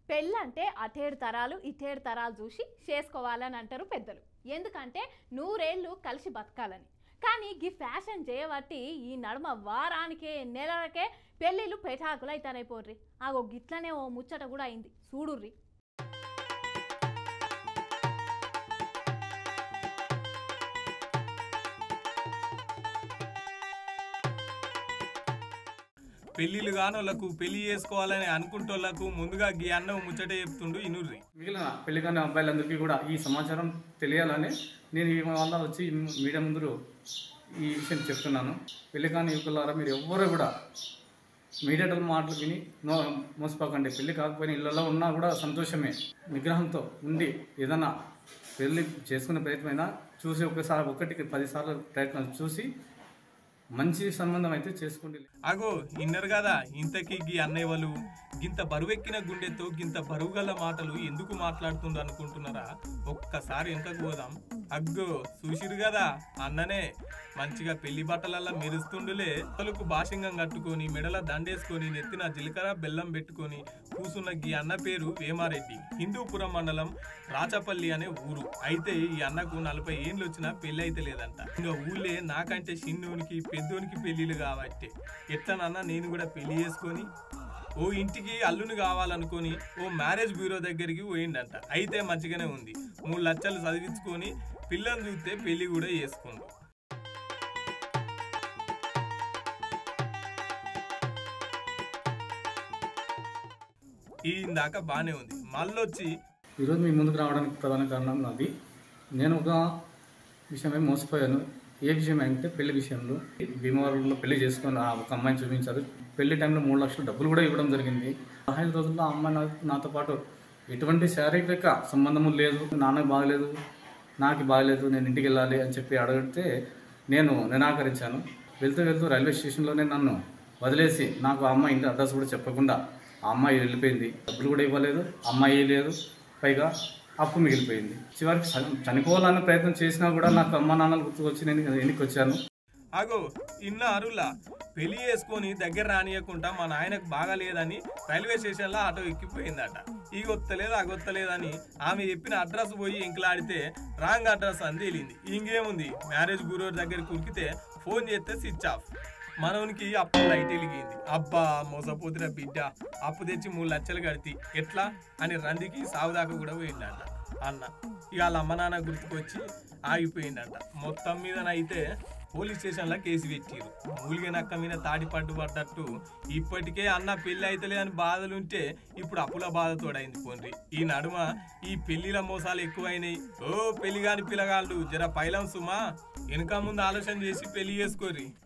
పెళ్ళంటే అటేడు తరాలు ఇటేడు తరాలు చూసి చేసుకోవాలని అంటారు పెద్దలు ఎందుకంటే నూరేళ్ళు కలిసి బతకాలని కానీ ఈ ఫ్యాషన్ చేయబట్టి ఈ నడుమ వారానికే నెలలకే పెళ్ళిళ్ళు పెటాకులు అయితేనైపోర్రి ఆగో గిట్లనే ఓ ముచ్చట కూడా అయింది చూడుర్రి పెళ్లిళ్ళు కానోళ్లకు పెళ్లి చేసుకోవాలని అనుకుంటోళ్లకు ముందుగా గీ అన్నం ముచ్చటే చెప్తుండు ఇనుర్రి మిగిలిన పెళ్లి కాని అబ్బాయిలందరికీ కూడా ఈ సమాచారం తెలియాలని నేను ఈ వల్ల వచ్చి మీడియా ముందు ఈ విషయం చెప్తున్నాను పెళ్లి కాని యువకులారా మీరు ఎవ్వరూ కూడా మీడియా మాటలు విని నో మోసపోకండి పెళ్లి కాకపోయినా ఇళ్ళలో ఉన్నా కూడా సంతోషమే నిగ్రహంతో ఉండి ఏదైనా పెళ్లి చేసుకునే ప్రయత్నమైనా చూసి ఒకసారి ఒకటికి పదిసార్లు ప్రయత్నం చూసి మంచి సంబంధం అయితే చేసుకోండి అగో ఇన్నరు కదా ఇంతకీ గీ అన్నయ్య వాళ్ళు గింత బరువెక్కిన గుండెతో గింత బరువు గల మాటలు ఎందుకు మాట్లాడుతుండు అనుకుంటున్నారా ఒక్కసారి ఎంతకు పోదాం అగ్గో చూసిరు కదా అన్ననే మంచిగా పెళ్లి బట్టలల్లా మెరుస్తుండులే తలకు భాషంగం కట్టుకొని మెడల దండేసుకొని నెత్తిన జీలకర్ర బెల్లం పెట్టుకొని కూసున్న గీ అన్న పేరు వేమారెడ్డి హిందూపురం మండలం రాచపల్లి అనే ఊరు అయితే ఈ అన్నకు నలభై ఏండ్లు వచ్చినా పెళ్లి అయితే లేదంట ఇంకా ఊళ్ళే నాకంటే చిన్నోనికి పెద్దోనికి పెళ్లిళ్ళు కాబట్టి ఎట్లనన్నా నేను కూడా పెళ్లి చేసుకొని ఓ ఇంటికి అల్లుని కావాలనుకొని ఓ మ్యారేజ్ బ్యూరో దగ్గరికి పోయిండంట అయితే మంచిగానే ఉంది మూడు లక్షలు చదివించుకొని పిల్లని చూస్తే పెళ్లి కూడా చేసుకుండు ఈ దాకా బానే ఉంది మళ్ళొచ్చి ఈరోజు మీ ముందుకు రావడానికి ప్రధాన కారణం నాది నేను ఒక విషయమై మోసపోయాను ఏ విషయం అంటే పెళ్లి విషయంలో భీమవరంలో పెళ్లి చేసుకొని ఆ ఒక అమ్మాయిని చూపించారు పెళ్లి టైంలో మూడు లక్షలు డబ్బులు కూడా ఇవ్వడం జరిగింది పదహైదు రోజుల్లో ఆ అమ్మాయి నా- నాతో పాటు ఎటువంటి శారీరక సంబంధము లేదు నాన్నకు బాగలేదు నాకు బాగలేదు నేను ఇంటికి వెళ్ళాలి అని చెప్పి అడిగితే నేను నిరాకరించాను వెళ్తూ వెళ్తూ రైల్వే స్టేషన్లోనే నన్ను వదిలేసి నాకు ఆ అమ్మాయి ఇంటి అడ్రస్ కూడా చెప్పకుండా ఆ అమ్మాయి వెళ్ళిపోయింది డబ్బులు కూడా ఇవ్వలేదు అమ్మాయి లేదు పైగా అప్పు మిగిలిపోయింది చివరికి చ- చనిపోవాలన్న ప్రయత్నం చేసినా కూడా నాకు అమ్మ నాన్నలు గుర్తుకొచ్చి నేను ఇంటికి వచ్చాను అగో ఇన్న అరులా పెళ్లి చేసుకొని దగ్గర రానియకుండా మా నాయనకు బాగా లేదని రైల్వే స్టేషన్లో ఆటో ఎక్కిపోయిందట ఈ గొత్తలేదు ఆ గొత్తలేదని ఆమె చెప్పిన అడ్రస్ పోయి ఇంకలాడితే రాంగ్ అడ్రస్ అని తేలింది ఇంకేముంది మ్యారేజ్ గురో దగ్గర కురికితే ఫోన్ చేస్తే స్విచ్ ఆఫ్ మనవనికి అప్పు లైట్ వెలిగింది అబ్బా మోసపోతున్న బిడ్డ అప్పు తెచ్చి మూడు లక్షలు కడితే ఎట్లా అని రందికి సావుదాకా కూడా పోయిందంట అన్న ఇక వాళ్ళ అమ్మ నాన్న గుర్తుకొచ్చి ఆగిపోయిందంట మొత్తం మీదనైతే పోలీస్ స్టేషన్లో కేసు పెట్టిరు మూలిగే నక్క మీద తాడి పట్టు పడ్డట్టు ఇప్పటికే అన్న పెళ్లి అయితలే అని బాధలుంటే ఇప్పుడు అప్పుల బాధతోడైంది పోన్రి ఈ నడుమ ఈ పెళ్లిల మోసాలు ఎక్కువైనాయి ఓ పెళ్లి కాని పిల్లగాళ్ళు జర పైలం సుమా వెనక ముందు ఆలోచన చేసి పెళ్లి చేసుకోర్రి